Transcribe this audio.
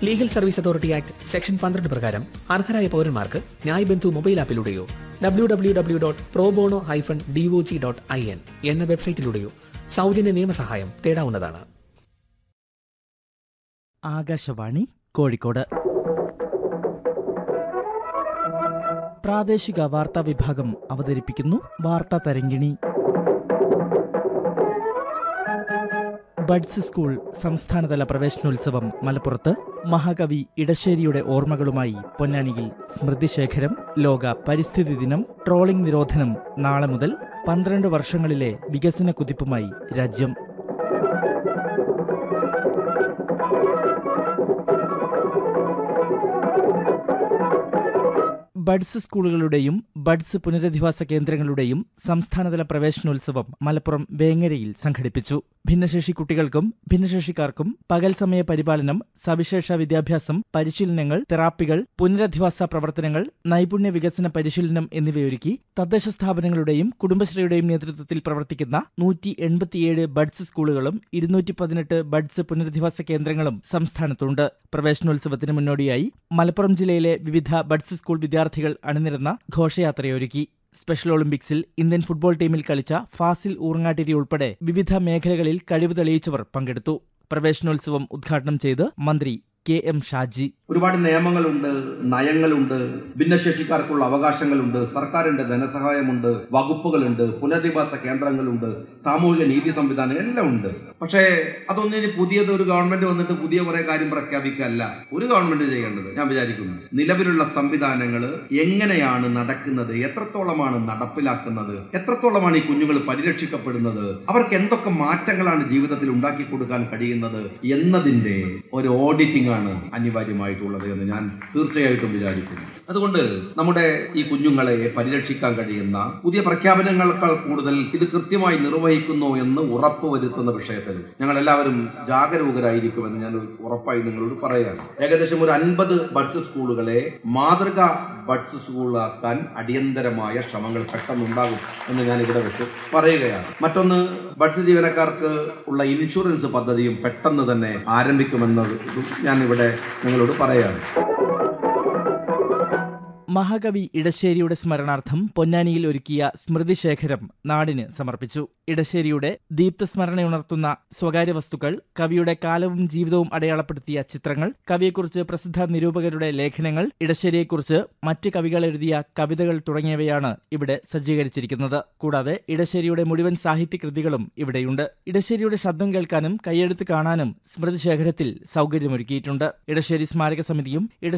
legal service authority act section പന്ത്രണ്ട് പ്രകാരം അർഹരായ പൗരന്മാർക്ക് ന്യായ് ബന്ധു മൊബൈൽ ആപ്പിലൂടെയോ W W W dot probono hyphen DOJ dot I N എന്ന വെബ്സൈറ്റിലൂടെയോ സൗജന്യ നിയമസഹായം തേടാവുന്നതാണ് ആകാശവാണി കോഴിക്കോട് പ്രാദേശിക വാർത്താ വിഭാഗം അവതരിപ്പിക്കുന്നു വാർത്താ തരങ്കിണി ബഡ്സ് സ്കൂൾ സംസ്ഥാനതല പ്രവേശനോത്സവം മലപ്പുറത്ത് മഹാകവി ഇടശ്ശേരിയുടെ ഓർമ്മകളുമായി പൊന്നാനിയിൽ സ്മൃതിശേഖരം ലോക പരിസ്ഥിതി ദിനം ട്രോളിംഗ് നിരോധനം നാളെ മുതൽ പന്ത്രണ്ട് വർഷങ്ങളിലെ വികസന കുതിപ്പുമായി രാജ്യം ബഡ്സ് സ്കൂളുകളുടെയും ബഡ്സ് പുനരധിവാസ കേന്ദ്രങ്ങളുടെയും സംസ്ഥാനതല പ്രവേശനോത്സവം മലപ്പുറം വേങ്ങരയിൽ സംഘടിപ്പിച്ചു ഭിന്നശേഷി കുട്ടികൾക്കും ഭിന്നശേഷിക്കാർക്കും പകൽ സമയ പരിപാലനം സവിശേഷ വിദ്യാഭ്യാസം പരിശീലനങ്ങൾ തെറാപ്പികൾ പുനരധിവാസ പ്രവർത്തനങ്ങൾ നൈപുണ്യ വികസന പരിശീലനം എന്നിവയൊരുക്കി തദ്ദേശ സ്ഥാപനങ്ങളുടെയും കുടുംബശ്രീയുടെയും നേതൃത്വത്തിൽ പ്രവർത്തിക്കുന്ന നൂറ്റി എൺപത്തിയേഴ് ബഡ്സ് സ്കൂളുകളും ഇരുന്നൂറ്റി പതിനെട്ട് ബഡ്സ് പുനരധിവാസ കേന്ദ്രങ്ങളും സംസ്ഥാനത്തുണ്ട് പ്രവേശനോത്സവത്തിന് മുന്നോടിയായി മലപ്പുറം ജില്ലയിലെ വിവിധ ബഡ്സ് സ്കൂൾ വിദ്യാർത്ഥികൾ അണിനിരന്ന ഘോഷയാത്രയൊരുക്കി സ്പെഷ്യൽ ഒളിമ്പിക്സിൽ ഇന്ത്യൻ ഫുട്ബോൾ ടീമിൽ കളിച്ച ഫാസിൽ ഊർങ്ങാട്ടിരി ഉൾപ്പെടെ വിവിധ മേഖലകളിൽ കഴിവ് തെളിയിച്ചവർ പങ്കെടുത്തു പ്രവേശനോത്സവം ഉദ്ഘാടനം ചെയ്ത് മന്ത്രി കെ എം ഷാജി ഒരുപാട് നിയമങ്ങളുണ്ട് നയങ്ങളുണ്ട് ഭിന്നശേഷിക്കാർക്കുള്ള അവകാശങ്ങളുണ്ട് സർക്കാരിന്റെ ധനസഹായമുണ്ട് വകുപ്പുകളുണ്ട് പുനരധിവാസ കേന്ദ്രങ്ങളുണ്ട് സാമൂഹിക നീതി സംവിധാനം എല്ലാം ഉണ്ട് പക്ഷേ അതൊന്നും ഇനി പുതിയത് ഒരു ഗവൺമെന്റ് വന്നിട്ട് പുതിയ കുറെ കാര്യം പ്രഖ്യാപിക്കല്ല ഒരു ഗവൺമെന്റ് ചെയ്യേണ്ടത് ഞാൻ വിചാരിക്കുന്നു നിലവിലുള്ള സംവിധാനങ്ങൾ എങ്ങനെയാണ് നടക്കുന്നത് എത്രത്തോളമാണ് നടപ്പിലാക്കുന്നത് എത്രത്തോളമാണ് ഈ കുഞ്ഞുങ്ങൾ പരിരക്ഷിക്കപ്പെടുന്നത് അവർക്ക് എന്തൊക്കെ മാറ്റങ്ങളാണ് ജീവിതത്തിൽ ഉണ്ടാക്കി കൊടുക്കാൻ കഴിയുന്നത് എന്നതിന്റെ ഒരു ഓഡിറ്റിംഗ് ആണ് അനിവാര്യമായിട്ടുള്ളത് എന്ന് ഞാൻ തീർച്ചയായിട്ടും വിചാരിക്കുന്നു അതുകൊണ്ട് നമ്മുടെ ഈ കുഞ്ഞുങ്ങളെ പരിരക്ഷിക്കാൻ കഴിയുന്ന പുതിയ പ്രഖ്യാപനങ്ങളെക്കാൾ കൂടുതൽ ഇത് കൃത്യമായി നിർവഹിക്കുന്നു എന്ന് ഉറപ്പുവരുത്തുന്ന വിഷയത്തിൽ ഞങ്ങൾ എല്ലാവരും ജാഗരൂകരായിരിക്കുമെന്ന് ഞാൻ ഉറപ്പായി നിങ്ങളോട് പറയുകയാണ് ഏകദേശം ഒരു അൻപത് ബഡ്സ് സ്കൂളുകളെ മാതൃക ബഡ്സ് സ്കൂളാക്കാൻ അടിയന്തരമായ ശ്രമങ്ങൾ പെട്ടെന്നുണ്ടാകും എന്ന് ഞാൻ ഇവിടെ വെച്ച് പറയുകയാണ് മറ്റൊന്ന് ബഡ്സ് ജീവനക്കാർക്ക് ഉള്ള ഇൻഷുറൻസ് പദ്ധതിയും പെട്ടെന്ന് തന്നെ ആരംഭിക്കുമെന്നത് ഞാൻ ഇവിടെ നിങ്ങളോട് പറയുകയാണ് മഹാകവി ഇടശ്ശേരിയുടെ സ്മരണാർത്ഥം പൊന്നാനിയിൽ ഒരുക്കിയ സ്മൃതിശേഖരം നാടിന് സമർപ്പിച്ചു ഇടശ്ശേരിയുടെ ദീപ്തസ്മരണയുണർത്തുന്ന സ്വകാര്യ വസ്തുക്കൾ കവിയുടെ കാലവും ജീവിതവും അടയാളപ്പെടുത്തിയ ചിത്രങ്ങൾ കവിയെക്കുറിച്ച് പ്രസിദ്ധ നിരൂപകരുടെ ലേഖനങ്ങൾ ഇടശ്ശേരിയെക്കുറിച്ച് മറ്റ് കവികൾ എഴുതിയ കവിതകൾ തുടങ്ങിയവയാണ് ഇവിടെ സജ്ജീകരിച്ചിരിക്കുന്നത് കൂടാതെ ഇടശ്ശേരിയുടെ മുഴുവൻ സാഹിത്യകൃതികളും ഇവിടെയുണ്ട് ഇടശ്ശേരിയുടെ ശബ്ദം കേൾക്കാനും കൈയെടുത്ത് കാണാനും സ്മൃതിശേഖരത്തിൽ സൗകര്യമൊരുക്കിയിട്ടുണ്ട് ഇടശ്ശേരി സ്മാരക സമിതിയും ഇട